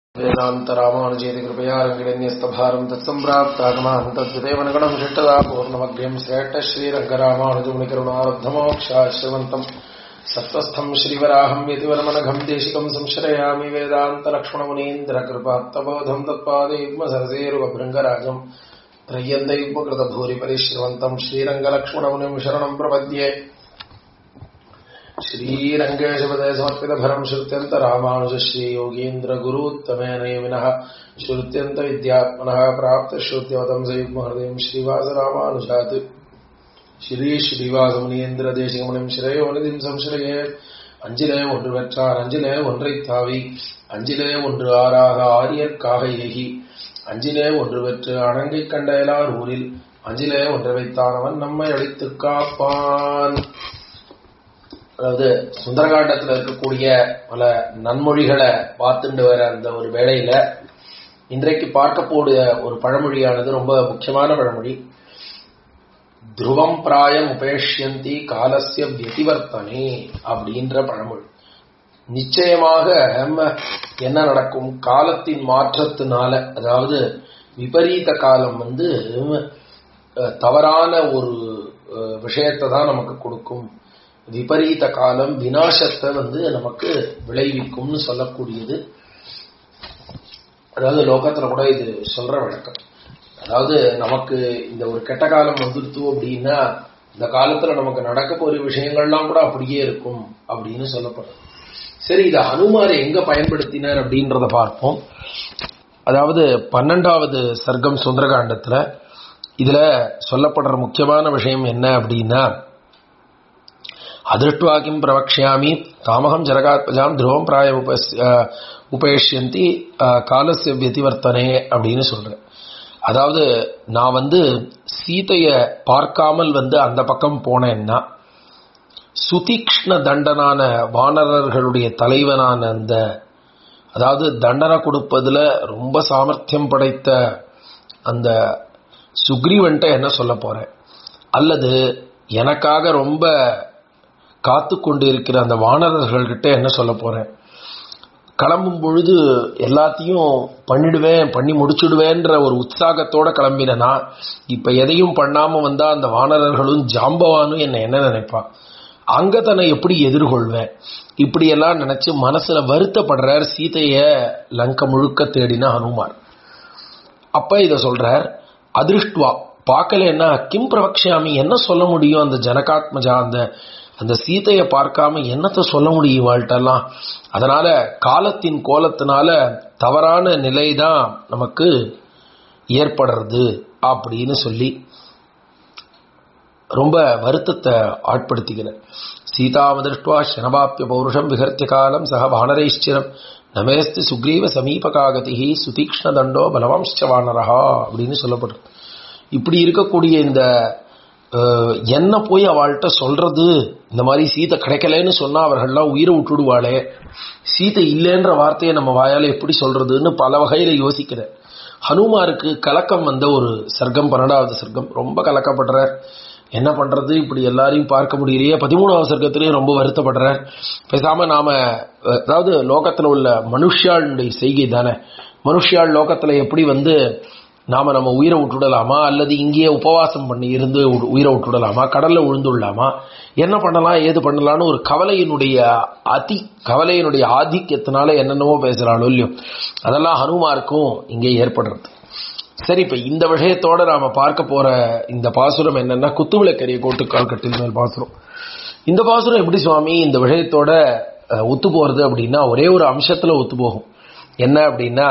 वेदान्तरामानुजेति कृपया रङ्गिण्यस्तभारम् तत्सम्प्राप्तागमान् तद्विदेवनगणम् षट्टदा पूर्णमग्र्यम् श्रेष्ठश्रीरङ्गरामानुजमुनिकरुणारब्धमोक्षाश्रवन्तम् सत्त्वस्थम् श्रीवराहम् यतिवरमनघम् देशिकम् संश्रयामि वेदान्तलक्ष्मणमुनीन्द्रकृपात्तबोधम् तत्पादयुग्मसरसेरुवभृङ्गराजम् त्रय्यन्तयुग्मकृतभूरिपरिश्रवन्तम् श्रीरङ्गलक्ष्मणमुनिम् शरणम् प्रपद्ये श्रीरङ्गेशपदे समर्पितभरम् श्रुत्यन्तरामानुजश्रीयोगीन्द्रगुरूत्तमेन विनः श्रुत्यन्तविद्यात्मनः प्राप्तश्रुत्यवतम् सयुग्महृदयम् श्रीवासरामानुजात् ஸ்ரீஸ்ரீவாசமுனியேந்திரதேசிகமனிம் ஸ்ரேயோனிதிம் சம்ஸ்ரயே அஞ்சிலே ஒன்று பெற்றார் அஞ்சிலே ஒன்றை தாவி அஞ்சிலே ஒன்று ஆறாக ஆரியற்காக ஏகி அஞ்சிலே ஒன்று பெற்று அணங்கை கண்டயலார் ஊரில் அஞ்சிலே ஒன்று வைத்தான் அவன் நம்மை அழித்து காப்பான் அதாவது சுந்தரகாண்டத்தில் இருக்கக்கூடிய பல நன்மொழிகளை பார்த்துட்டு வர அந்த ஒரு வேளையில இன்றைக்கு பார்க்கக்கூடிய ஒரு பழமொழியானது ரொம்ப முக்கியமான பழமொழி துருவம் பிராயம் உபேஷ்யந்தி காலசிய வியதிவர்த்தனே அப்படின்ற பழமொழி நிச்சயமாக என்ன நடக்கும் காலத்தின் மாற்றத்தினால அதாவது விபரீத காலம் வந்து தவறான ஒரு விஷயத்தை தான் நமக்கு கொடுக்கும் விபரீத காலம் வினாசத்தை வந்து நமக்கு விளைவிக்கும்னு சொல்லக்கூடியது அதாவது லோகத்துல கூட இது சொல்ற வழக்கம் அதாவது நமக்கு இந்த ஒரு கெட்ட காலம் வந்துடுத்து அப்படின்னா இந்த காலத்துல நமக்கு நடக்க போற விஷயங்கள்லாம் கூட அப்படியே இருக்கும் அப்படின்னு சொல்லப்படுது சரி இதை ஹனுமார் எங்க பயன்படுத்தினார் அப்படின்றத பார்ப்போம் அதாவது பன்னெண்டாவது சர்க்கம் சுந்தரகாண்டத்துல இதுல சொல்லப்படுற முக்கியமான விஷயம் என்ன அப்படின்னா அதிருஷ்டுவா கிம் பிரவக்ஷாமி காமகம் ஜரகாத்மஜாம் துருவம் பிராய உபேஷியந்தி காலசிய வியதிவர்த்தனே அப்படின்னு சொல்றேன் அதாவது நான் வந்து சீதைய பார்க்காமல் வந்து அந்த பக்கம் போனேன்னா சுதீக்ஷ்ண தண்டனான வானரர்களுடைய தலைவனான அந்த அதாவது தண்டனை கொடுப்பதுல ரொம்ப சாமர்த்தியம் படைத்த அந்த சுக்ரீவன்ட்ட என்ன சொல்ல போறேன் அல்லது எனக்காக ரொம்ப காத்து கொண்டு இருக்கிற அந்த வானரர்கள்கிட்ட என்ன சொல்ல போறேன் கிளம்பும் பொழுது எல்லாத்தையும் பண்ணிடுவேன் பண்ணி முடிச்சுடுவேன்ற ஒரு உற்சாகத்தோட கிளம்பினா இப்ப எதையும் பண்ணாம வந்தா அந்த வானரர்களும் ஜாம்பவானும் என்ன என்ன நினைப்பான் அங்க தன்னை எப்படி எதிர்கொள்வேன் இப்படி எல்லாம் நினைச்சு மனசுல வருத்தப்படுறார் சீதைய லங்க முழுக்க தேடின ஹனுமார் அப்ப இத சொல்றார் அதிருஷ்டுவா பார்க்கலன்னா கிம் பிரவக்ஷாமி என்ன சொல்ல முடியும் அந்த ஜனகாத்மஜா அந்த அந்த சீதையை பார்க்காம என்னத்தை சொல்ல முடியும் வாழ்ட்டெல்லாம் அதனால காலத்தின் கோலத்தினால தவறான நிலை தான் நமக்கு ஏற்படுறது அப்படின்னு சொல்லி ரொம்ப வருத்தத்தை ஆட்படுத்திக்கிறேன் சீதாமதிருஷ்டுவா சனபாப்பிய பௌருஷம் விகர்த்திய காலம் சக வானரைஷ்டிரம் நமேஸ்தி சுக்ரீவ சமீபகாகதி சுதீக்ஷ்ண தண்டோ பலவம்ச வானரஹா அப்படின்னு சொல்லப்படுறது இப்படி இருக்கக்கூடிய இந்த என்ன போய் அவள்கிட்ட சொல்றது இந்த மாதிரி சீதை கிடைக்கலன்னு சொன்னா அவர்கள்லாம் உயிரை விட்டுடுவாளே சீதை இல்லைன்ற வார்த்தையை நம்ம வாயால எப்படி சொல்றதுன்னு பல வகையில யோசிக்கிற ஹனுமாருக்கு கலக்கம் வந்த ஒரு சர்க்கம் பன்னெண்டாவது சர்க்கம் ரொம்ப கலக்கப்படுறார் என்ன பண்றது இப்படி எல்லாரையும் பார்க்க முடியலையே பதிமூணாவது சர்க்கத்திலையும் ரொம்ப வருத்தப்படுறார் பேசாம நாம அதாவது லோகத்துல உள்ள மனுஷாளுடைய செய்கை தானே மனுஷியாள் லோகத்துல எப்படி வந்து நாம நம்ம உயிரை விட்டுடலாமா அல்லது இங்கேயே உபவாசம் பண்ணி இருந்து உயிரை விட்டுடலாமா கடல்ல விழுந்துடலாமா என்ன பண்ணலாம் ஏது பண்ணலாம்னு ஒரு கவலையினுடைய அதி கவலையினுடைய ஆதிக்கத்தினால என்னென்னவோ பேசுறாளோ இல்லையோ அதெல்லாம் ஹனுமாருக்கும் இங்கே ஏற்படுறது சரி இப்ப இந்த விஷயத்தோட நாம பார்க்க போற இந்த பாசுரம் என்னன்னா குத்துவிளக்கரிய கோட்டுக்கால் கட்டில் மேல் பாசுரம் இந்த பாசுரம் எப்படி சுவாமி இந்த விஷயத்தோட ஒத்து போறது அப்படின்னா ஒரே ஒரு அம்சத்துல ஒத்து போகும் என்ன அப்படின்னா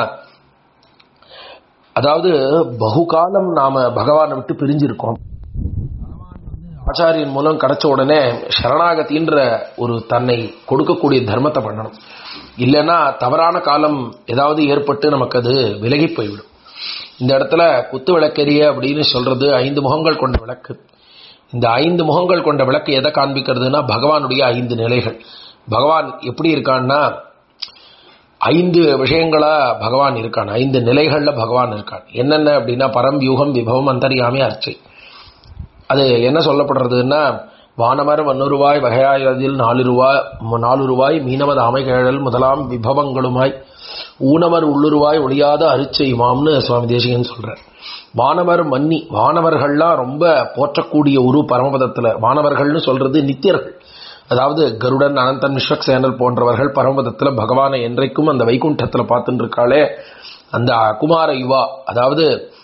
அதாவது பகுகாலம் நாம பகவானை விட்டு பிரிஞ்சிருக்கோம் ஆச்சாரியன் மூலம் கிடைச்ச உடனே சரணாகத்தின்ற ஒரு தன்னை கொடுக்கக்கூடிய தர்மத்தை பண்ணணும் இல்லைன்னா தவறான காலம் ஏதாவது ஏற்பட்டு நமக்கு அது விலகி போய்விடும் இந்த இடத்துல குத்து விளக்கெரிய அப்படின்னு சொல்றது ஐந்து முகங்கள் கொண்ட விளக்கு இந்த ஐந்து முகங்கள் கொண்ட விளக்கு எதை காண்பிக்கிறதுனா பகவானுடைய ஐந்து நிலைகள் பகவான் எப்படி இருக்கான்னா ஐந்து விஷயங்களா பகவான் இருக்கான் ஐந்து நிலைகள்ல பகவான் இருக்கான் என்னென்ன அப்படின்னா பரம் யூகம் விபவம் அந்தரியாமே அர்ச்சை அது என்ன சொல்லப்படுறதுன்னா வானமர் வன்னுருவாய் வகையாயதில் நாலு ரூபாய் நாலு ரூபாய் மீனவத அமைகழல் முதலாம் விபவங்களுமாய் ஊனவர் உள்ளுருவாய் ஒளியாத அருச்செய்மாம்னு சுவாமி தேசிகன் சொல்றார் வானவர் மன்னி வானவர்கள்லாம் ரொம்ப போற்றக்கூடிய ஒரு பரமபதத்துல வானவர்கள்னு சொல்றது நித்தியர்கள் அதாவது கருடன் அனந்தன் விஸ்வக்சேனல் போன்றவர்கள் பரமபதத்துல பகவானை என்றைக்கும் அந்த வைகுண்டத்துல பார்த்துட்டு இருக்காளே அந்த குமார யுவா அதாவது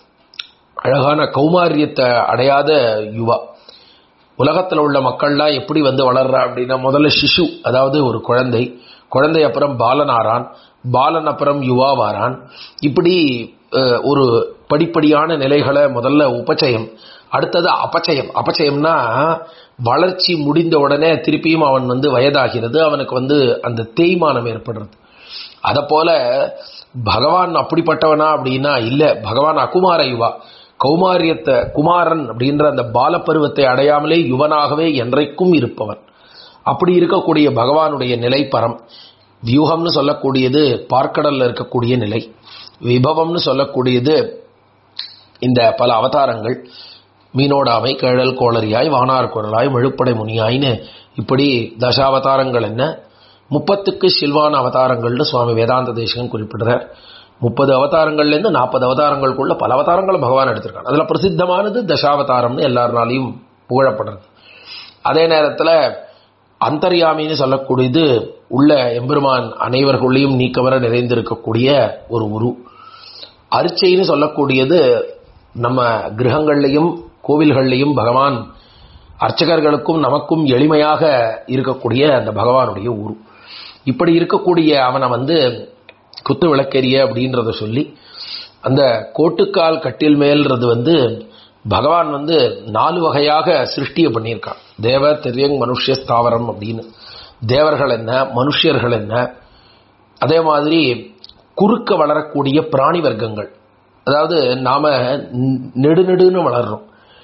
அழகான கௌமாரியத்தை அடையாத யுவா உலகத்தில் உள்ள மக்கள்லாம் எப்படி வந்து வளர்றா அப்படின்னா முதல்ல சிசு அதாவது ஒரு குழந்தை குழந்தை அப்புறம் பாலனாரான் பாலன் அப்புறம் யுவாவாரான் இப்படி அஹ், ஒரு படிப்படியான நிலைகளை முதல்ல உபச்சயம் அடுத்தது அபச்சயம் அபச்சயம்னா வளர்ச்சி முடிந்த உடனே திருப்பியும் அவன் வந்து வயதாகிறது அவனுக்கு வந்து அந்த தேய்மானம் ஏற்படுறது அத போல பகவான் அப்படிப்பட்டவனா அப்படின்னா இல்ல பகவான் அகுமார யுவா கௌமாரியத்தை குமாரன் அப்படின்ற அந்த பாலப்பருவத்தை அடையாமலே யுவனாகவே என்றைக்கும் இருப்பவன் அப்படி இருக்கக்கூடிய பகவானுடைய நிலை பரம் வியூகம்னு சொல்லக்கூடியது பார்க்கடல்ல இருக்கக்கூடிய நிலை விபவம்னு சொல்லக்கூடியது இந்த பல அவதாரங்கள் மீனோடாமை கேழல் கோளரியாய் வானார் குரலாய் மெழுப்படை முனியாய்னு இப்படி தசாவதாரங்கள் என்ன முப்பத்துக்கு சில்வான அவதாரங்கள்னு சுவாமி வேதாந்த தேசிகன் குறிப்பிடுறார் முப்பது அவதாரங்கள்லேருந்து நாற்பது அவதாரங்களுக்குள்ள பல அவதாரங்களை பகவான் எடுத்திருக்கான் அதில் பிரசித்தமானது தசாவதாரம்னு எல்லாருனாலையும் புகழப்படுறது அதே நேரத்தில் அந்தர்யாமின்னு சொல்லக்கூடியது உள்ள எம்பெருமான் அனைவர்களுள்ளேயும் நீக்கவர நிறைந்திருக்கக்கூடிய ஒரு உரு அர்ச்சைன்னு சொல்லக்கூடியது நம்ம கிரகங்கள்லையும் கோவில்கள்லையும் பகவான் அர்ச்சகர்களுக்கும் நமக்கும் எளிமையாக இருக்கக்கூடிய அந்த பகவானுடைய உரு இப்படி இருக்கக்கூடிய அவனை வந்து குத்து விளக்கெரிய அப்படின்றத சொல்லி அந்த கோட்டுக்கால் கட்டில் மேல்றது வந்து பகவான் வந்து நாலு வகையாக சிருஷ்டியை பண்ணியிருக்கான் தேவ திரியங் மனுஷ்ய ஸ்தாவரம் அப்படின்னு தேவர்கள் என்ன மனுஷியர்கள் என்ன அதே மாதிரி குறுக்க வளரக்கூடிய பிராணி வர்க்கங்கள் அதாவது நாம நெடுநெடுன்னு வளர்றோம்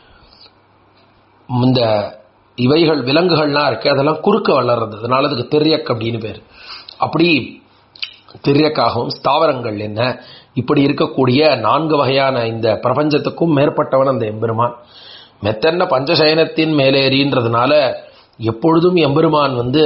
இந்த இவைகள் விலங்குகள்லாம் இருக்கு அதெல்லாம் குறுக்க வளர்றது அதனால அதுக்கு தெரியக் அப்படின்னு பேர் அப்படி தெரியக்காகவும் ஸ்தாவரங்கள் என்ன இப்படி இருக்கக்கூடிய நான்கு வகையான இந்த பிரபஞ்சத்துக்கும் மேற்பட்டவன் அந்த எம்பெருமான் மெத்தன்ன பஞ்சசயனத்தின் மேலேறின்றதுனால எப்பொழுதும் எம்பெருமான் வந்து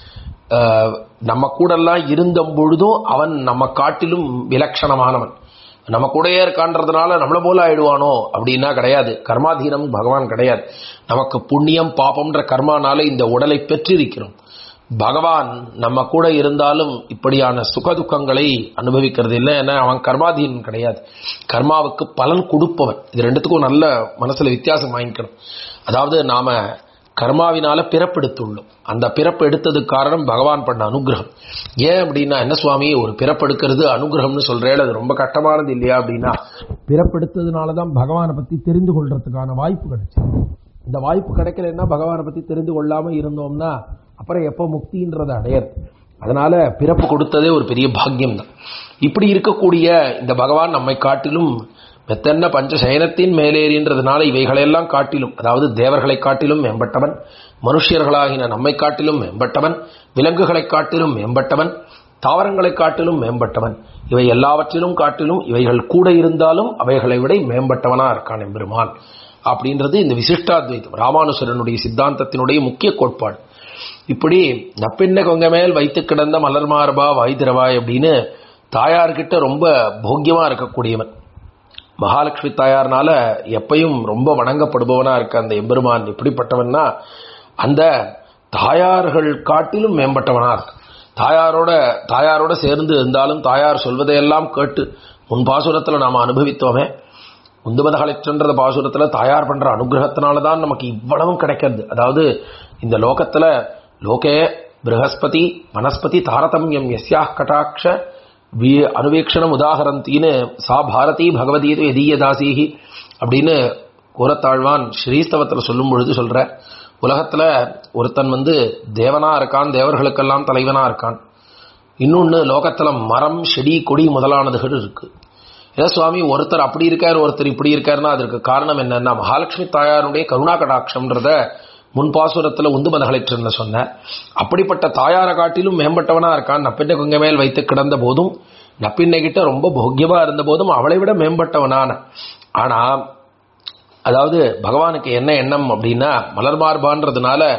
ஆஹ், நம்ம கூடெல்லாம் இருந்த பொழுதும் அவன் நம்ம காட்டிலும் விலட்சணமானவன் நம்ம கூடயே இருக்கான்றதுனால நம்மள போல ஆயிடுவானோ அப்படின்னா கிடையாது கர்மாதீனம் பகவான் கிடையாது நமக்கு புண்ணியம் பாபம்ன்ற கர்மானால இந்த உடலை பெற்றிருக்கிறோம் பகவான் நம்ம கூட இருந்தாலும் இப்படியான சுகதுக்கங்களை அனுபவிக்கிறது இல்லை ஏன்னா அவன் கர்மாதீனன் கிடையாது கர்மாவுக்கு பலன் கொடுப்பவன் இது ரெண்டுத்துக்கும் நல்ல மனசுல வித்தியாசம் வாங்கிக்கணும் அதாவது நாம கர்மாவினால பிறப்பெடுத்துள்ளோம் அந்த பிறப்பு எடுத்ததுக்கு காரணம் பகவான் பண்ண அனுகிரகம் ஏன் அப்படின்னா என்ன சுவாமி ஒரு பிறப்பெடுக்கிறது அனுகிரகம்னு சொல்றேன் அது ரொம்ப கட்டமானது இல்லையா அப்படின்னா பிறப்பெடுத்ததுனால தான் பகவானை பத்தி தெரிந்து கொள்றதுக்கான வாய்ப்பு கிடைச்சது இந்த வாய்ப்பு கிடைக்கலன்னா பகவானை பத்தி தெரிந்து கொள்ளாம இருந்தோம்னா அப்புறம் எப்போ முக்தின்றதை அடையாது அதனால பிறப்பு கொடுத்ததே ஒரு பெரிய பாக்கியம் தான் இப்படி இருக்கக்கூடிய இந்த பகவான் நம்மை காட்டிலும் மெத்தன்ன பஞ்ச சயனத்தின் மேலேறின்றதுனால இவைகளெல்லாம் காட்டிலும் அதாவது தேவர்களை காட்டிலும் மேம்பட்டவன் மனுஷியர்களாகின நம்மை காட்டிலும் மேம்பட்டவன் விலங்குகளை காட்டிலும் மேம்பட்டவன் தாவரங்களை காட்டிலும் மேம்பட்டவன் இவை எல்லாவற்றிலும் காட்டிலும் இவைகள் கூட இருந்தாலும் அவைகளை விட மேம்பட்டவனா இருக்கான் எம்பெருமான் அப்படின்றது இந்த விசிஷ்டாத்வைதம் ராமானுசரனுடைய சித்தாந்தத்தினுடைய முக்கிய கோட்பாடு இப்படி நப்பெண்ண கொங்க மேல் வைத்து கிடந்த மலர் மார்பா வாய் திறவாய் அப்படின்னு தாயார்கிட்ட ரொம்ப போக்கியமா இருக்கக்கூடியவன் மகாலட்சுமி தாயார்னால எப்பையும் ரொம்ப வணங்கப்படுபவனா இருக்க அந்த எம்பெருமான் எப்படிப்பட்டவன்னா அந்த தாயார்கள் காட்டிலும் மேம்பட்டவனா இருக்கு தாயாரோட தாயாரோட சேர்ந்து இருந்தாலும் தாயார் சொல்வதையெல்லாம் கேட்டு முன் பாசுரத்துல நாம அனுபவித்தோமே உந்துமதகலைச்சன்ற பாசுரத்துல தாயார் பண்ற அனுகிரகத்தினால தான் நமக்கு இவ்வளவும் கிடைக்கிறது அதாவது இந்த லோகத்துல லோகே ப்ரஹஸ்பதி வனஸ்பதி தாரதமியம் எஸ்யா கட்டாட்ச வி அனுவீக்ஷணம் உதாகரந்தின்னு சா பாரதி பகவதீது எதீய தாசீகி அப்படின்னு கூறத்தாழ்வான் ஸ்ரீஸ்தவத்தில் சொல்லும் பொழுது சொல்ற உலகத்துல ஒருத்தன் வந்து தேவனா இருக்கான் தேவர்களுக்கெல்லாம் தலைவனா இருக்கான் இன்னொன்னு லோகத்துல மரம் செடி கொடி முதலானதுகள் இருக்கு ஏ சுவாமி ஒருத்தர் அப்படி இருக்கார் ஒருத்தர் இப்படி இருக்காருன்னா அதற்கு காரணம் என்னன்னா மகாலட்சுமி தாயாருடைய கருணா கடாட்சம்ன்றத முன்பாசுரத்துல உந்து மதகலைற்றன்னு சொன்ன அப்படிப்பட்ட தாயாரை காட்டிலும் மேம்பட்டவனா இருக்கான் நப்பின்னை குங்க மேல் வைத்து கிடந்த போதும் நப்பின்னை கிட்ட ரொம்ப போக்கியமா இருந்த போதும் அவளை விட மேம்பட்டவனான ஆனா அதாவது பகவானுக்கு என்ன எண்ணம் அப்படின்னா மலர் மார்பான்றதுனால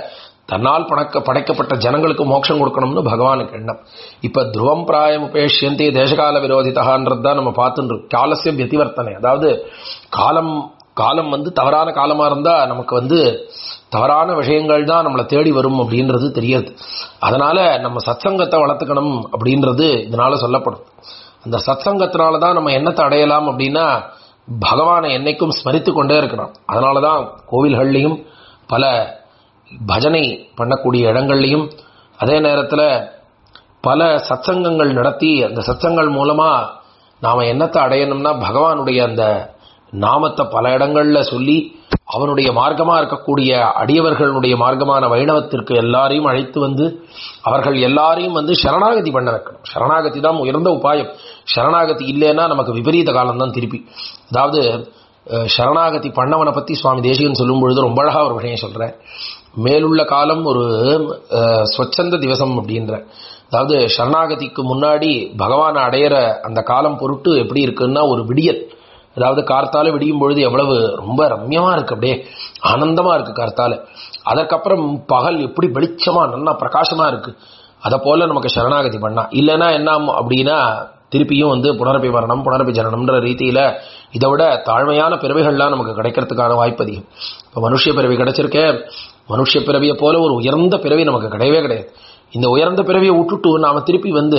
தன்னால் படைக்க படைக்கப்பட்ட ஜனங்களுக்கு மோட்சம் கொடுக்கணும்னு பகவானுக்கு எண்ணம் இப்ப துருவம் பிராயம் உபேஷியந்தி தேசகால விரோதிதகான்றது தான் நம்ம பார்த்துட்டு காலசிய வெதிவர்த்தனை அதாவது காலம் காலம் வந்து தவறான காலமா இருந்தா நமக்கு வந்து தவறான விஷயங்கள் தான் நம்மளை தேடி வரும் அப்படின்றது தெரியாது அதனால நம்ம சத்சங்கத்தை வளர்த்துக்கணும் அப்படின்றது இதனால சொல்லப்படும் அந்த சத்சங்கத்தினால தான் நம்ம என்னத்தை அடையலாம் அப்படின்னா பகவானை என்னைக்கும் ஸ்மரித்து கொண்டே இருக்கணும் அதனால தான் கோவில்கள்லையும் பல பஜனை பண்ணக்கூடிய இடங்கள்லையும் அதே நேரத்தில் பல சத்சங்கங்கள் நடத்தி அந்த சத்சங்கள் மூலமா நாம என்னத்தை அடையணும்னா பகவானுடைய அந்த நாமத்தை பல இடங்கள்ல சொல்லி அவனுடைய மார்க்கமா இருக்கக்கூடிய அடியவர்களுடைய மார்க்கமான வைணவத்திற்கு எல்லாரையும் அழைத்து வந்து அவர்கள் எல்லாரையும் வந்து சரணாகதி பண்ண வைக்கணும் சரணாகதி தான் உயர்ந்த உபாயம் சரணாகதி இல்லைன்னா நமக்கு விபரீத காலம் தான் திருப்பி அதாவது அஹ், சரணாகதி பண்ணவனை பத்தி சுவாமி தேசிகன் சொல்லும் பொழுது ரொம்ப அழகா ஒரு விஷயம் சொல்றேன் மேலுள்ள காலம் ஒரு அஹ், ஸ்வச்சந்த திவசம் அப்படின்ற அதாவது சரணாகதிக்கு முன்னாடி பகவானை அடையிற அந்த காலம் பொருட்டு எப்படி இருக்குன்னா ஒரு விடியல் அதாவது கார்த்தால விடியும் பொழுது எவ்வளவு ரொம்ப ரம்யமா இருக்கு அப்படியே ஆனந்தமா இருக்கு கார்த்தால அதற்கப்புறம் பகல் எப்படி வெளிச்சமா நல்லா பிரகாசமா இருக்கு அதை போல நமக்கு சரணாகதி பண்ணா இல்லைன்னா என்ன ஆகும் அப்படின்னா திருப்பியும் வந்து புனரப்பி மரணம் புனரப்பி ஜனனம்ன்ற ரீதியில இதை விட தாழ்மையான பிறவிகள்லாம் நமக்கு கிடைக்கிறதுக்கான வாய்ப்பு அதிகம் இப்போ மனுஷ பிறவி கிடைச்சிருக்க மனுஷ பிறவியை போல ஒரு உயர்ந்த பிறவி நமக்கு கிடையவே கிடையாது இந்த உயர்ந்த பிறவியை விட்டுட்டு நாம திருப்பி வந்து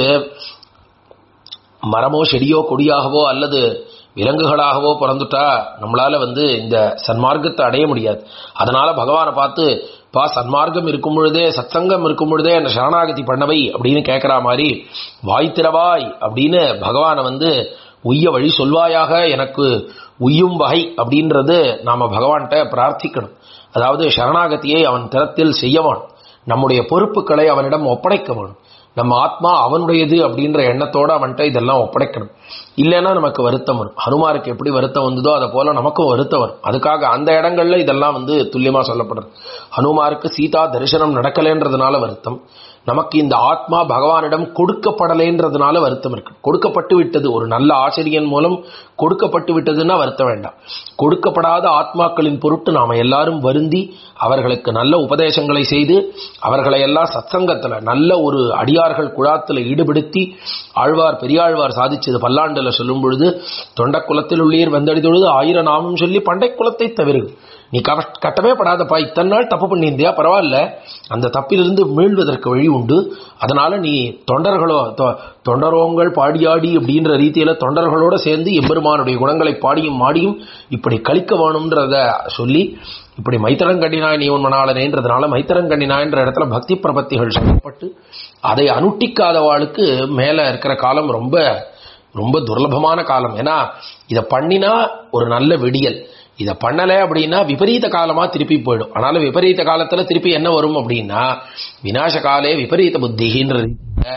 மரமோ செடியோ கொடியாகவோ அல்லது விலங்குகளாகவோ பிறந்துட்டா நம்மளால வந்து இந்த சன்மார்க்கத்தை அடைய முடியாது அதனால பகவானை பார்த்து பா சன்மார்க்கம் இருக்கும் பொழுதே சத்சங்கம் இருக்கும் பொழுதே என்ன சரணாகதி பண்ணவை அப்படின்னு கேட்கிற மாதிரி வாய் திறவாய் அப்படின்னு பகவானை வந்து உய்ய வழி சொல்வாயாக எனக்கு உய்யும் வகை அப்படின்றது நாம பகவான்கிட்ட பிரார்த்திக்கணும் அதாவது சரணாகதியை அவன் திறத்தில் செய்ய வேணும் நம்முடைய பொறுப்புகளை அவனிடம் ஒப்படைக்க வேணும் நம்ம ஆத்மா அவனுடையது அப்படின்ற எண்ணத்தோட அவன்கிட்ட இதெல்லாம் ஒப்படைக்கணும் இல்லைன்னா நமக்கு வருத்தம் வரும் ஹனுமாருக்கு எப்படி வருத்தம் வந்ததோ அதை போல நமக்கும் வருத்தம் வரும் அதுக்காக அந்த இடங்கள்ல இதெல்லாம் வந்து துல்லியமா சொல்லப்படுறது ஹனுமாருக்கு சீதா தரிசனம் நடக்கலைன்றதுனால வருத்தம் நமக்கு இந்த ஆத்மா பகவானிடம் கொடுக்கப்படலைன்றதுனால வருத்தம் இருக்கு கொடுக்கப்பட்டு விட்டது ஒரு நல்ல ஆசிரியன் மூலம் கொடுக்கப்பட்டு விட்டதுன்னா வருத்தம் வேண்டாம் கொடுக்கப்படாத ஆத்மாக்களின் பொருட்டு நாம எல்லாரும் வருந்தி அவர்களுக்கு நல்ல உபதேசங்களை செய்து அவர்களை எல்லாம் சத்சங்கத்துல நல்ல ஒரு அடியார்கள் குழாத்துல ஈடுபடுத்தி ஆழ்வார் பெரியாழ்வார் சாதிச்சது பல்லாண்டுல சொல்லும் பொழுது தொண்ட குலத்தில் உள்ளீர் வந்தடி தொழுது ஆயிரம் நாமம் சொல்லி பண்டை குலத்தை தவிர்கு நீ கவ- கட்டவே படாதப்பா இத்தனை நாள் தப்பு பண்ணியிருந்தியா பரவாயில்ல அந்த தப்பிலிருந்து மீள்வதற்கு வழி உண்டு அதனால நீ தொண்டர்களோ தொ- தொண்டரோங்கள் பாடியாடி அப்படின்ற ரீதியில தொண்டர்களோட சேர்ந்து எம்பெருமானுடைய குணங்களை பாடியும் மாடியும் இப்படி கழிக்க வேணும்ன்றத சொல்லி இப்படி மைத்தரங்கண்ணினாய் நீ உன் மணாளனேன்றதுனால மைத்தரங்கண்ணினாய்ன்ற இடத்துல பக்தி பிரபத்திகள் சொல்லப்பட்டு அதை அனுட்டிக்காதவாளுக்கு மேல இருக்கிற காலம் ரொம்ப ரொம்ப துர்லபமான காலம் ஏன்னா இதை பண்ணினா ஒரு நல்ல விடியல் இதை பண்ணல அப்படின்னா விபரீத காலமா திருப்பி போயிடும் ஆனாலும் விபரீத காலத்துல திருப்பி என்ன வரும் அப்படின்னா விநாச காலே விபரீத புத்திகின்ற ரீதியில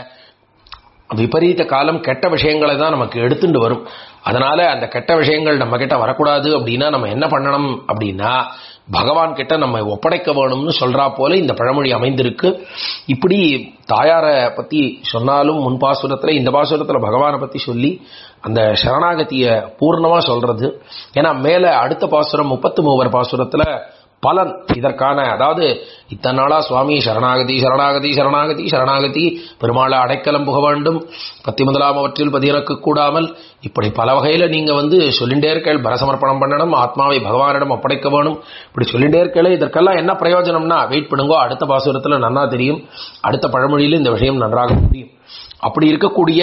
விபரீத காலம் கெட்ட விஷயங்களை தான் நமக்கு எடுத்துட்டு வரும் அதனால அந்த கெட்ட விஷயங்கள் நம்ம கிட்ட வரக்கூடாது அப்படின்னா நம்ம என்ன பண்ணணும் அப்படின்னா பகவான் கிட்ட நம்ம ஒப்படைக்க வேணும்னு சொல்றா போல இந்த பழமொழி அமைந்திருக்கு இப்படி தாயாரை பத்தி சொன்னாலும் முன் பாசுரத்துல இந்த பாசுரத்துல பகவானை பத்தி சொல்லி அந்த சரணாகதிய பூர்ணமா சொல்றது ஏன்னா மேல அடுத்த பாசுரம் முப்பத்து மூவர் பாசுரத்துல பலன் இதற்கான அதாவது இத்தனை நாளா சுவாமி சரணாகதி சரணாகதி சரணாகதி சரணாகதி பெருமாளை அடைக்கலம் புக வேண்டும் பத்தி முதலாம் அவற்றில் பதியனக்கு கூடாமல் இப்படி பல வகையில நீங்க வந்து சொல்லிண்டே இருக்கேள் பரசமர்ப்பணம் பண்ணணும் ஆத்மாவை பகவானிடம் ஒப்படைக்க வேணும் இப்படி சொல்லிண்டே இருக்கேளே இதற்கெல்லாம் என்ன பிரயோஜனம்னா வெயிட் பண்ணுங்கோ அடுத்த பாசுரத்துல நன்னா தெரியும் அடுத்த பழமொழியில இந்த விஷயம் நன்றாக முடியும் அப்படி இருக்கக்கூடிய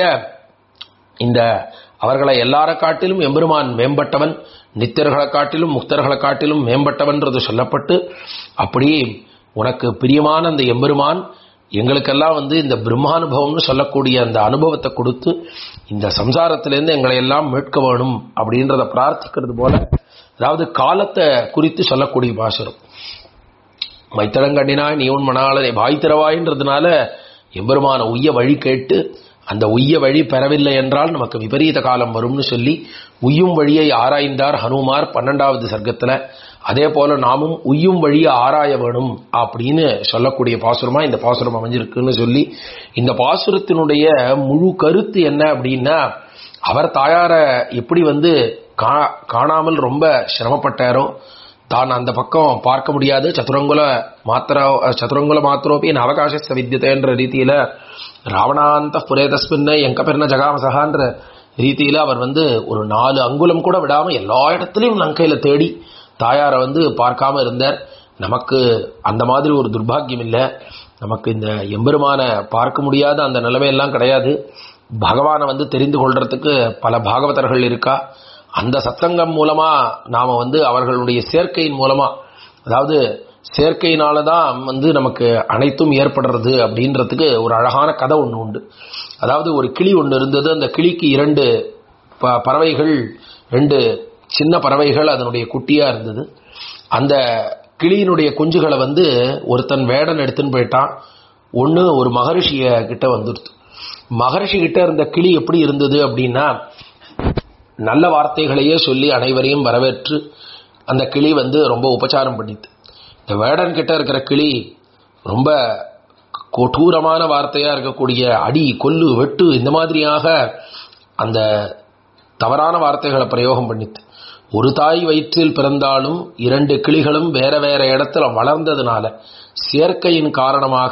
இந்த அவர்களை எல்லார காட்டிலும் எம்பெருமான் மேம்பட்டவன் நித்தியர்களை காட்டிலும் முக்தர்களை காட்டிலும் மேம்பட்டவன்றது சொல்லப்பட்டு அப்படி உனக்கு பிரியமான அந்த எம்பெருமான் எங்களுக்கெல்லாம் வந்து இந்த பிரம்மானுபவம்னு சொல்லக்கூடிய அந்த அனுபவத்தை கொடுத்து இந்த சம்சாரத்திலேருந்து எங்களை எல்லாம் மீட்க வேணும் அப்படின்றத பிரார்த்திக்கிறது போல அதாவது காலத்தை குறித்து சொல்லக்கூடிய பாசுரம் மைத்தடங்கண்ணினாய் நீ உன் மணாளனை வாய் திறவாயின்றதுனால எம்பெருமான உய்ய வழி கேட்டு அந்த உய்ய வழி பெறவில்லை என்றால் நமக்கு விபரீத காலம் வரும்னு சொல்லி உய்யும் வழியை ஆராய்ந்தார் ஹனுமார் பன்னெண்டாவது சர்க்கத்துல அதே போல நாமும் உய்யும் வழியை ஆராய வேணும் அப்படின்னு சொல்லக்கூடிய பாசுரமா இந்த பாசுரம் அமைஞ்சிருக்குன்னு சொல்லி இந்த பாசுரத்தினுடைய முழு கருத்து என்ன அப்படின்னா அவர் தாயார எப்படி வந்து கா- காணாமல் ரொம்ப சிரமப்பட்டாரோ தான் அந்த பக்கம் பார்க்க முடியாது சதுரங்குல மாத்திர சதுரங்குல மாத்திரோப்பி அவகாச வித்தியதைன்ற ரீதியில ராவணாந்த புரேதஸ்மின்ன எங்க பெருன ஜகாமசகான்ற ரீதியில அவர் வந்து ஒரு நாலு அங்குலம் கூட விடாம எல்லா இடத்துலயும் லங்கையில தேடி தாயாரை வந்து பார்க்காம இருந்தார் நமக்கு அந்த மாதிரி ஒரு துர்பாக்கியம் இல்லை நமக்கு இந்த எம்பெருமான பார்க்க முடியாத அந்த நிலைமையெல்லாம் கிடையாது பகவானை வந்து தெரிந்து கொள்றதுக்கு பல பாகவதர்கள் இருக்கா அந்த சத்சங்கம் மூலமா நாம வந்து அவர்களுடைய சேர்க்கையின் மூலமா அதாவது சேர்க்கையினால தான் வந்து நமக்கு அனைத்தும் ஏற்படுறது அப்படின்றதுக்கு ஒரு அழகான கதை ஒன்று உண்டு அதாவது ஒரு கிளி ஒன்று இருந்தது அந்த கிளிக்கு இரண்டு ப- பறவைகள் ரெண்டு சின்ன பறவைகள் அதனுடைய குட்டியா இருந்தது அந்த கிளியினுடைய குஞ்சுகளை வந்து ஒருத்தன் வேடன் எடுத்துன்னு போயிட்டான் ஒன்று ஒரு மகரிஷிய கிட்ட வந்துடுது மகரிஷி கிட்ட இருந்த கிளி எப்படி இருந்தது அப்படின்னா நல்ல வார்த்தைகளையே சொல்லி அனைவரையும் வரவேற்று அந்த கிளி வந்து ரொம்ப உபச்சாரம் பண்ணிது இந்த வேடன் கிட்ட இருக்கிற கிளி ரொம்ப கொடூரமான வார்த்தையா இருக்கக்கூடிய அடி கொல்லு வெட்டு இந்த மாதிரியாக அந்த தவறான வார்த்தைகளை பிரயோகம் பண்ணித்து ஒரு தாய் வயிற்றில் பிறந்தாலும் இரண்டு கிளிகளும் வேற வேற இடத்துல வளர்ந்ததுனால சேர்க்கையின் காரணமாக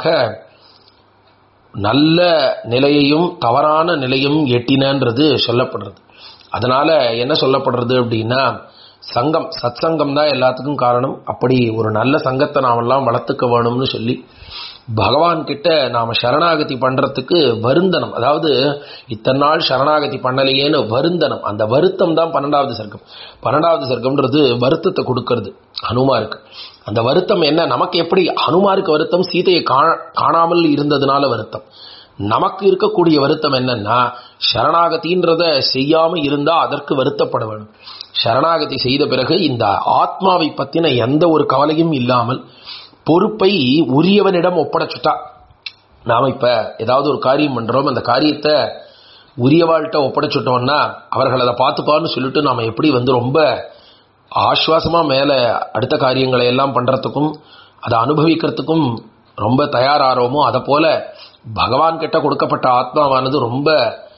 நல்ல நிலையையும் தவறான நிலையும் எட்டினன்றது சொல்லப்படுறது அதனால என்ன சொல்லப்படுறது அப்படின்னா சங்கம் சத் சங்கம் தான் எல்லாத்துக்கும் காரணம் அப்படி ஒரு நல்ல சங்கத்தை நாமெல்லாம் வளர்த்துக்க வேணும்னு சொல்லி பகவான் கிட்ட நாம சரணாகதி பண்றதுக்கு வருந்தனம் அதாவது இத்தனை நாள் சரணாகதி பண்ணலையேன்னு வருந்தனம் அந்த வருத்தம் தான் பன்னெண்டாவது சர்க்கம் பன்னெண்டாவது சர்க்கம்ன்றது வருத்தத்தை கொடுக்கறது ஹனுமாருக்கு அந்த வருத்தம் என்ன நமக்கு எப்படி ஹனுமாருக்கு வருத்தம் சீதையை கா- காணாமல் இருந்ததுனால வருத்தம் நமக்கு இருக்கக்கூடிய வருத்தம் என்னன்னா சரணாகதின்றத செய்யாம இருந்தா அதற்கு வருத்தப்பட வேணும் சரணாகதி செய்த பிறகு இந்த ஆத்மாவை பத்தின எந்த ஒரு கவலையும் இல்லாமல் பொறுப்பை உரியவனிடம் ஒப்படைச்சுட்டா நாம இப்ப ஏதாவது ஒரு காரியம் பண்றோம் அந்த காரியத்தை உரியவாள்கிட்ட ஒப்படைச்சுட்டோம்னா அவர்கள் அதை பார்த்துப்பான்னு சொல்லிட்டு நாம எப்படி வந்து ரொம்ப ஆஸ்வாசமா மேல அடுத்த காரியங்களை எல்லாம் பண்றதுக்கும் அதை அனுபவிக்கிறதுக்கும் ரொம்ப தயாராகிறோமோ அதை போல பகவான் கிட்ட கொடுக்கப்பட்ட ஆத்மாவானது ரொம்ப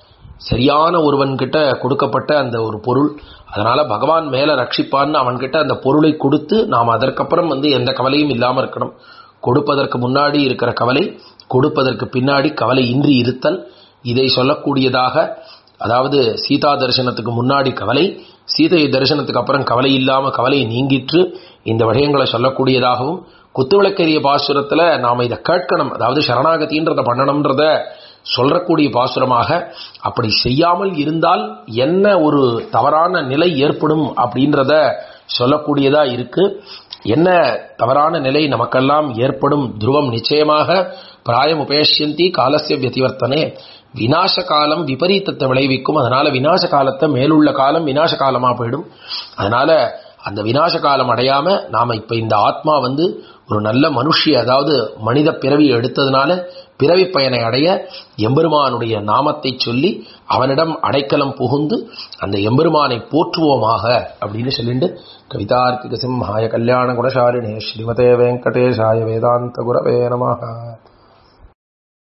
சரியான ஒருவன் கிட்ட கொடுக்கப்பட்ட அந்த ஒரு பொருள் அதனால பகவான் மேல ரட்சிப்பான்னு அவன் கிட்ட அந்த பொருளை கொடுத்து நாம் அதற்கப்புறம் வந்து எந்த கவலையும் இல்லாம இருக்கணும் கொடுப்பதற்கு முன்னாடி இருக்கிற கவலை கொடுப்பதற்கு பின்னாடி கவலை இன்றி இருத்தல் இதை சொல்லக்கூடியதாக அதாவது சீதா தரிசனத்துக்கு முன்னாடி கவலை சீதை தரிசனத்துக்கு அப்புறம் கவலை இல்லாம கவலை நீங்கிற்று இந்த விடயங்களை சொல்லக்கூடியதாகவும் குத்துவிளக்கரிய பாசுரத்துல நாம இதை கேட்கணும் அதாவது சரணாகதின்றத பண்ணணும்ன்றத சொல்லக்கூடிய பாசுரமாக அப்படி செய்யாமல் இருந்தால் என்ன ஒரு தவறான நிலை ஏற்படும் அப்படின்றத சொல்லக்கூடியதா இருக்கு என்ன தவறான நிலை நமக்கெல்லாம் ஏற்படும் துருவம் நிச்சயமாக பிராயம் உபேஷந்தி காலசிய வியதிவர்த்தனே விநாச காலம் விபரீதத்தை விளைவிக்கும் அதனால விநாச காலத்தை மேலுள்ள காலம் விநாச காலமா போயிடும் அதனால அந்த விநாச காலம் அடையாம நாம இப்ப இந்த ஆத்மா வந்து ஒரு நல்ல மனுஷி அதாவது மனித பிறவி எடுத்ததுனால பிறவி பயனை அடைய எம்பெருமானுடைய நாமத்தை சொல்லி அவனிடம் அடைக்கலம் புகுந்து அந்த எம்பெருமானை போற்றுவோமாக அப்படின்னு சொல்லிட்டு கவிதார்க்கிக சிம்ஹாய கல்யாண குணசாலினே ஸ்ரீமதே வெங்கடேஷாய வேதாந்த குரவே நமஹ